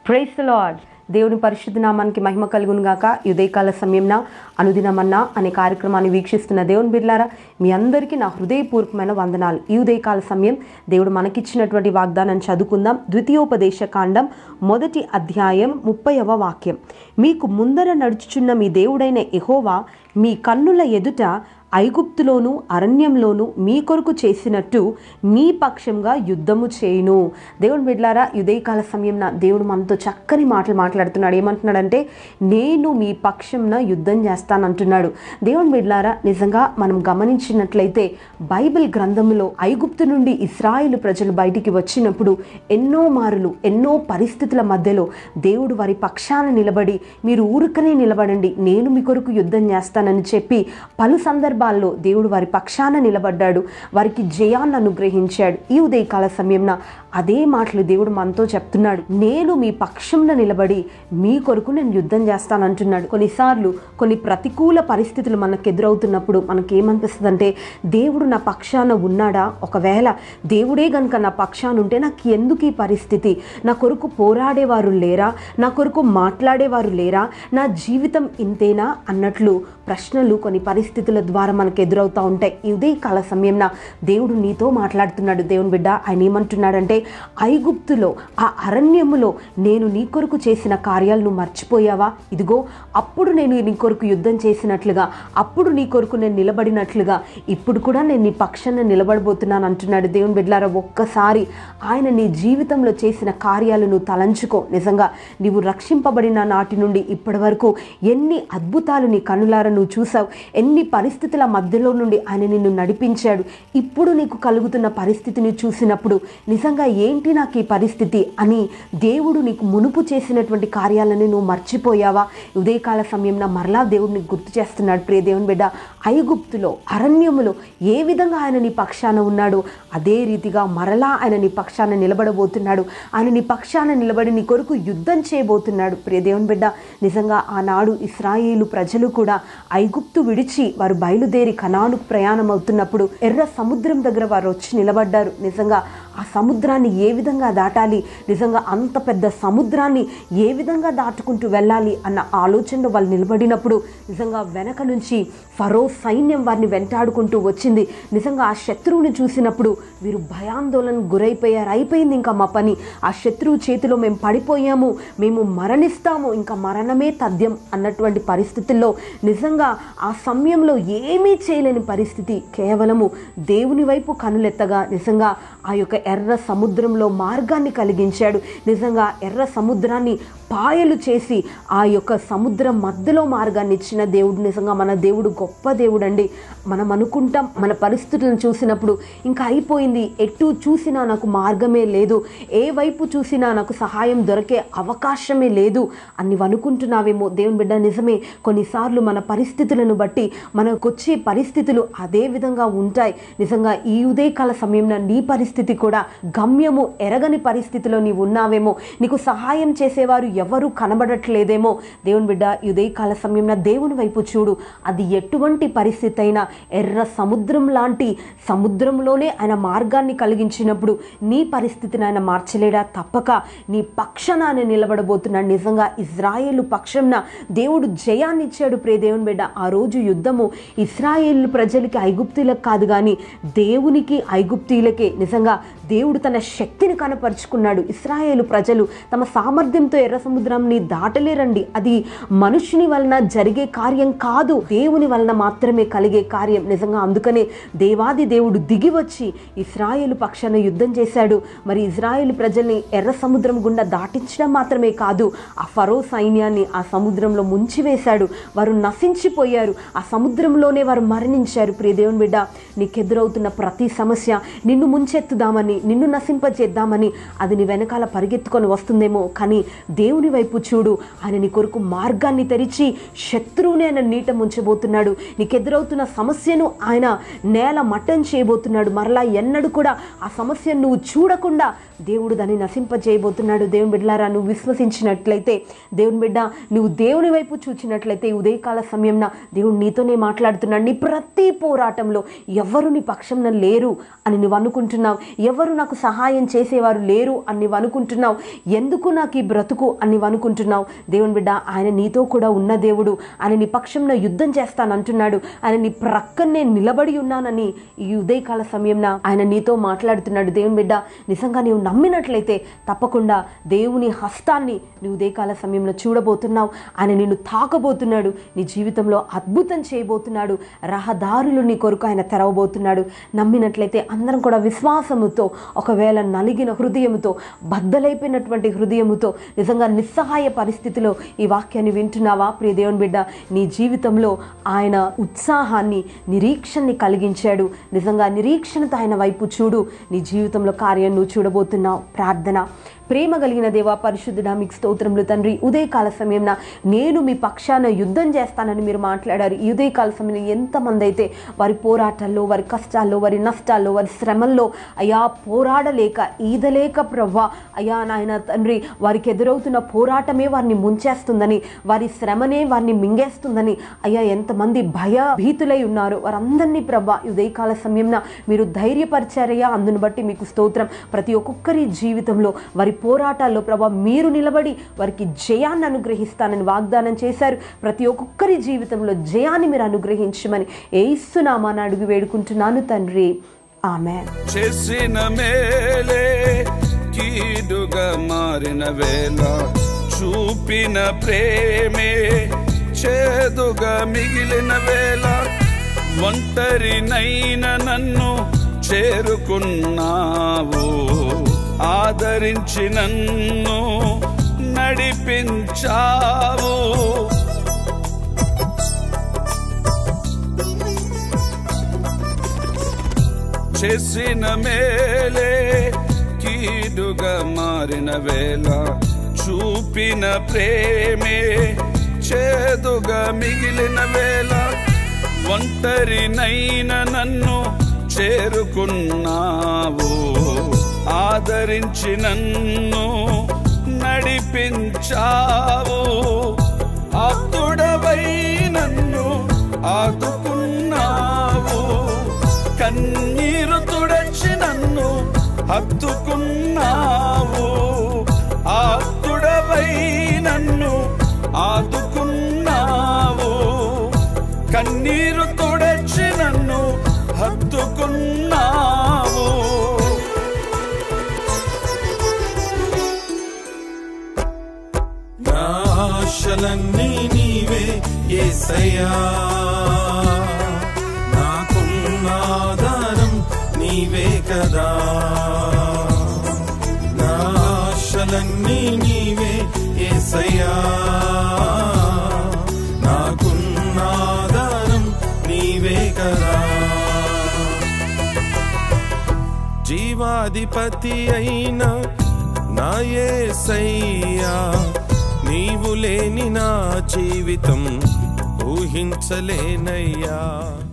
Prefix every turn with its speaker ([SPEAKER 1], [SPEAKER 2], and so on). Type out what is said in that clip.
[SPEAKER 1] price lord దేవుని పరిశుద్ధ నామానికి మహిమ కలుగును గాక ఈ ఉదయకాల సమయంన అనుదినమన్నా అనే కార్యక్రమాన్ని వీక్షిస్తున్న దేవుని బిడ్లారా మీ అందరికీ నా హృదయపూర్వకమైన వందనాలు ఈ ఉదయకాల సమయం దేవుడు మనకిచ్చినటువంటి వాగ్దానం చదువుకుందాం ద్వితీయోపదేశ కాండం మొదటి అధ్యాయం ముప్పైవ వాక్యం మీకు ముందర నడుచుచున్న మీ దేవుడైన ఎహోవా మీ కన్నుల ఎదుట ఐగుప్తులోను అరణ్యంలోను మీ కొరకు చేసినట్టు మీ పక్షంగా యుద్ధము చేయును దేవుని బిడ్లారా ఉదయకాల సమయంన దేవుడు మనతో చక్కని మాటలు మాట్లాడుతున్నాడు ఏమంటున్నాడంటే నేను మీ పక్షంన యుద్ధం చేస్తానంటున్నాడు దేవుని బిడ్లారా నిజంగా మనం గమనించినట్లయితే బైబిల్ గ్రంథంలో ఐగుప్తు నుండి ఇస్రాయిల్ ప్రజలు బయటికి వచ్చినప్పుడు ఎన్నో మారులు ఎన్నో పరిస్థితుల మధ్యలో దేవుడు వారి పక్షాన నిలబడి మీరు ఊరుకనే నిలబడండి నేను మీ కొరకు యుద్ధం చేస్తానని చెప్పి పలు సందర్భాల్లో దేవుడు వారి పక్షాన నిలబడ్డాడు వారికి జయాన్ని అనుగ్రహించాడు ఈ ఉదయకాల సమయంన అదే మాటలు దేవుడు మనతో చెప్తున్నాడు నేను మీ పక్షంన నిలబడి మీ కొరకు నేను యుద్ధం చేస్తానంటున్నాడు కొన్నిసార్లు కొన్ని ప్రతికూల పరిస్థితులు మనకు ఎదురవుతున్నప్పుడు మనకేమనిపిస్తుంది అంటే దేవుడు నా పక్షాన ఉన్నాడా ఒకవేళ దేవుడే గనుక నా పక్షాన ఉంటే నాకు ఎందుకు ఈ పరిస్థితి నా కొరకు పోరాడేవారు లేరా నా కొరకు మాట్లాడేవారు లేరా నా జీవితం ఇంతేనా అన్నట్లు ప్రశ్నలు కొన్ని పరిస్థితుల ద్వారా మనకు ఎదురవుతూ ఉంటాయి ఇదే కాల సమయంన దేవుడు నీతో మాట్లాడుతున్నాడు దేవుని బిడ్డ ఆయన ఏమంటున్నాడంటే ఐగుప్తులో ఆ అరణ్యములో నేను నీ కొరకు చేసిన కార్యాలు నువ్వు మర్చిపోయావా ఇదిగో అప్పుడు నేను నీ కొరకు యుద్ధం చేసినట్లుగా అప్పుడు నీ కొరకు నేను నిలబడినట్లుగా ఇప్పుడు కూడా నేను నీ పక్షాన నిలబడబోతున్నాను అంటున్నాడు దేవుని బిడ్డలారా ఒక్కసారి ఆయన నీ జీవితంలో చేసిన కార్యాలు నువ్వు తలంచుకో నిజంగా నీవు రక్షింపబడిన నాటి నుండి ఇప్పటి వరకు ఎన్ని అద్భుతాలు నీ కనులారా నువ్వు చూసావు ఎన్ని పరిస్థితుల మధ్యలో నుండి ఆయన నిన్ను నడిపించాడు ఇప్పుడు నీకు కలుగుతున్న పరిస్థితిని చూసినప్పుడు నిజంగా ఏంటి నాకు ఈ పరిస్థితి అని దేవుడు నీకు మునుపు చేసినటువంటి కార్యాలను నువ్వు మర్చిపోయావా ఉదయకాల సమయంలో మరలా దేవుడు నీకు గుర్తు చేస్తున్నాడు ప్రియ దేవుని బిడ్డ ఐగుప్తులో అరణ్యములో ఏ విధంగా ఆయన నీ పక్షాన ఉన్నాడో అదే రీతిగా మరలా ఆయన నీ పక్షాన నిలబడబోతున్నాడు ఆయన నీ పక్షాన నిలబడి నీ కొరకు యుద్ధం చేయబోతున్నాడు ప్రియ దేవుని బిడ్డ నిజంగా ఆనాడు ఇస్రాయేలు ప్రజలు కూడా ఐగుప్తు విడిచి వారు బయలుదేరి కనానుకు ప్రయాణం అవుతున్నప్పుడు ఎర్ర సముద్రం దగ్గర వారు వచ్చి నిలబడ్డారు నిజంగా ఆ సముద్రాన్ని ఏ విధంగా దాటాలి నిజంగా అంత పెద్ద సముద్రాన్ని ఏ విధంగా దాటుకుంటూ వెళ్ళాలి అన్న ఆలోచనలో వాళ్ళు నిలబడినప్పుడు నిజంగా వెనక నుంచి ఫరో సైన్యం వారిని వెంటాడుకుంటూ వచ్చింది నిజంగా ఆ శత్రువుని చూసినప్పుడు వీరు భయాందోళన గురైపోయారు అయిపోయింది ఇంకా మా పని ఆ శత్రువు చేతిలో మేము పడిపోయాము మేము మరణిస్తాము ఇంకా మరణమే తథ్యం అన్నటువంటి పరిస్థితుల్లో నిజంగా ఆ సమయంలో ఏమీ చేయలేని పరిస్థితి కేవలము దేవుని వైపు కనులెత్తగా నిజంగా ఆ యొక్క ఎర్ర సముద్రంలో మార్గాన్ని కలిగించాడు నిజంగా ఎర్ర సముద్రాన్ని పాయలు చేసి ఆ యొక్క సముద్రం మధ్యలో మార్గాన్ని ఇచ్చిన దేవుడు నిజంగా మన దేవుడు గొప్ప దేవుడు అండి మనం అనుకుంటాం మన పరిస్థితులను చూసినప్పుడు ఇంకా అయిపోయింది ఎటు చూసినా నాకు మార్గమే లేదు ఏ వైపు చూసినా నాకు సహాయం దొరికే అవకాశమే లేదు అని అనుకుంటున్నావేమో దేవుని బిడ్డ నిజమే కొన్నిసార్లు మన పరిస్థితులను బట్టి మనకొచ్చే పరిస్థితులు అదే విధంగా ఉంటాయి నిజంగా ఈ ఉదయకాల సమయంలో నీ పరిస్థితి కూడా గమ్యము ఎరగని పరిస్థితిలో నీవు ఉన్నావేమో నీకు సహాయం చేసేవారు ఎవరు కనబడట్లేదేమో దేవుని బిడ్డ ఈ ఉదయకాల సమయంలో దేవుని వైపు చూడు అది ఎటువంటి పరిస్థితి అయినా ఎర్ర సముద్రం లాంటి సముద్రంలోనే ఆయన మార్గాన్ని కలిగించినప్పుడు నీ పరిస్థితిని ఆయన మార్చలేడా తప్పక నీ పక్షాన ఆయన నిలబడబోతున్నాడు నిజంగా ఇజ్రాయేలు పక్షంన దేవుడు జయాన్ని ఇచ్చాడు ప్రే దేవుని బిడ్డ ఆ రోజు యుద్ధము ఇస్రాయేల్ ప్రజలకి ఐగుప్తులకు కాదు కానీ దేవునికి ఐగుప్తీలకే నిజంగా దేవుడు తన శక్తిని కనపరుచుకున్నాడు ఇస్రాయేలు ప్రజలు తమ సామర్థ్యంతో ఎర్ర సముద్రాన్ని దాటలేరండి అది మనుషుని వలన జరిగే కార్యం కాదు దేవుని వలన మాత్రమే కలిగే కార్యం నిజంగా అందుకనే దేవాది దేవుడు దిగి వచ్చి ఇస్రాయేలు పక్షాన యుద్ధం చేశాడు మరి ఇజ్రాయేల్ ప్రజల్ని ఎర్ర సముద్రం గుండా దాటించడం మాత్రమే కాదు ఆ ఫరో సైన్యాన్ని ఆ సముద్రంలో ముంచివేశాడు వారు నశించిపోయారు ఆ సముద్రంలోనే వారు మరణించారు ప్రియ దేవుని బిడ్డ నీకెదురవుతున్న ప్రతి సమస్య నిన్ను ముంచెత్తుదామని నిన్ను నశింపజేద్దామని అది నీ వెనకాల పరిగెత్తుకొని వస్తుందేమో కానీ దేవుని వైపు చూడు ఆయన నీ కొరకు మార్గాన్ని తెరిచి శత్రువుని ఆయన నీట ముంచబోతున్నాడు నీకెదురవుతున్న సమస్యను ఆయన నేల మట్టం చేయబోతున్నాడు మరలా ఎన్నడూ కూడా ఆ సమస్యను నువ్వు చూడకుండా దేవుడు దాన్ని నశింపజేయబోతున్నాడు దేవుని బిడ్డలారా నువ్వు విశ్వసించినట్లయితే దేవుని బిడ్డ నువ్వు దేవుని వైపు చూచినట్లయితే ఈ ఉదయకాల సమయంన దేవుడు నీతోనే మాట్లాడుతున్నాడు నీ ప్రతి పోరాటంలో ఎవరు నీ పక్షంన లేరు అని నువ్వు అనుకుంటున్నావు ఎవరు ఎవ్వరు నాకు సహాయం చేసేవారు లేరు అని నీవు అనుకుంటున్నావు ఎందుకు నాకు ఈ బ్రతుకు అని నీవు అనుకుంటున్నావు దేవుని బిడ్డ ఆయన నీతో కూడా ఉన్న దేవుడు ఆయన నీ పక్షంలో యుద్ధం చేస్తానంటున్నాడు ఆయన నీ ప్రక్కనే నిలబడి ఉన్నానని ఈ ఉదయకాల సమయంలో ఆయన నీతో మాట్లాడుతున్నాడు దేవుని బిడ్డ నిజంగా నీవు నమ్మినట్లయితే తప్పకుండా దేవుని హస్తాన్ని నీ ఉదయకాల సమయంలో చూడబోతున్నావు ఆయన నిన్ను తాకబోతున్నాడు నీ జీవితంలో అద్భుతం చేయబోతున్నాడు రహదారులు నీ కొరకు ఆయన తెరవబోతున్నాడు నమ్మినట్లయితే అందరం కూడా విశ్వాసముతో ఒకవేళ నలిగిన హృదయముతో బద్దలైపోయినటువంటి హృదయముతో నిజంగా నిస్సహాయ పరిస్థితిలో ఈ వాక్యాన్ని వింటున్నావా ప్రియ దేవుని బిడ్డ నీ జీవితంలో ఆయన ఉత్సాహాన్ని నిరీక్షణని కలిగించాడు నిజంగా నిరీక్షణతో ఆయన వైపు చూడు నీ జీవితంలో కార్యం నువ్వు చూడబోతున్నావు ప్రార్థన ప్రేమ కలిగిన దేవా పరిశుద్ధుడా మీకు స్తోత్రములు తండ్రి ఉదయకాల సమయంన నేను మీ పక్షాన యుద్ధం చేస్తానని మీరు మాట్లాడారు ఈ ఉదయకాల సమయంలో ఎంతమంది అయితే వారి పోరాటాల్లో వారి కష్టాల్లో వారి నష్టాల్లో వారి శ్రమల్లో అయా పోరాడలేక ఈదలేక ప్రవ్వా అయా నాయన తండ్రి వారికి ఎదురవుతున్న పోరాటమే వారిని ముంచేస్తుందని వారి శ్రమనే వారిని మింగేస్తుందని అయ్యా ఎంతమంది భయ భీతులై ఉన్నారు వారందరినీ ప్రభా ఈ ఉదయకాల సమయంన మీరు ధైర్యపరిచారయ్యా అందును బట్టి మీకు స్తోత్రం ప్రతి ఒక్కొక్కరి జీవితంలో వారి పోరాటాల్లో ప్రభా మీరు నిలబడి వారికి జయాన్ని అనుగ్రహిస్తానని వాగ్దానం చేశారు ప్రతి ఒక్కొక్కరి జీవితంలో జయాన్ని మీరు అనుగ్రహించమని ఏస్తున్నామని అడుగు వేడుకుంటున్నాను తండ్రి ఆమె
[SPEAKER 2] చేసిన మేలే కీడుగా మారిన వేళ చూపిన ప్రేమే చేదుగా మిగిలిన వేళ ఒంటరినైన నన్ను చేరుకున్నావు ఆదరించి నన్ను నడిపించావు చేసిన మేలే కీడుగా మారిన వేళ చూపిన ప్రేమే చేదుగా మిగిలిన వేళ ఒంటరినైన నన్ను చేరుకున్నావు ఆదరించి నన్ను నడిపించావు ఆప్తుడవై నన్ను ఆదుకున్నావు కన్నీరు తుడచి నన్ను హత్తుకున్నావు ఆప్తుడవై నన్ను ఆదుకున్నావు కన్నీరు తుడచి నన్ను హత్తుకున్నావు
[SPEAKER 3] నా ఆశలన్నీ నీవే ఏసయ్యా నాకున్న ఆధారం నీవే కదా నా ఆశలన్నీ నీవే ఏసయ్యా నాకున్న ఆధారం నీవే కదా జీవాధిపతి అయిన నా యేసయ్యా నీవు లేని నా జీవితం ఊహించలేనయ్యా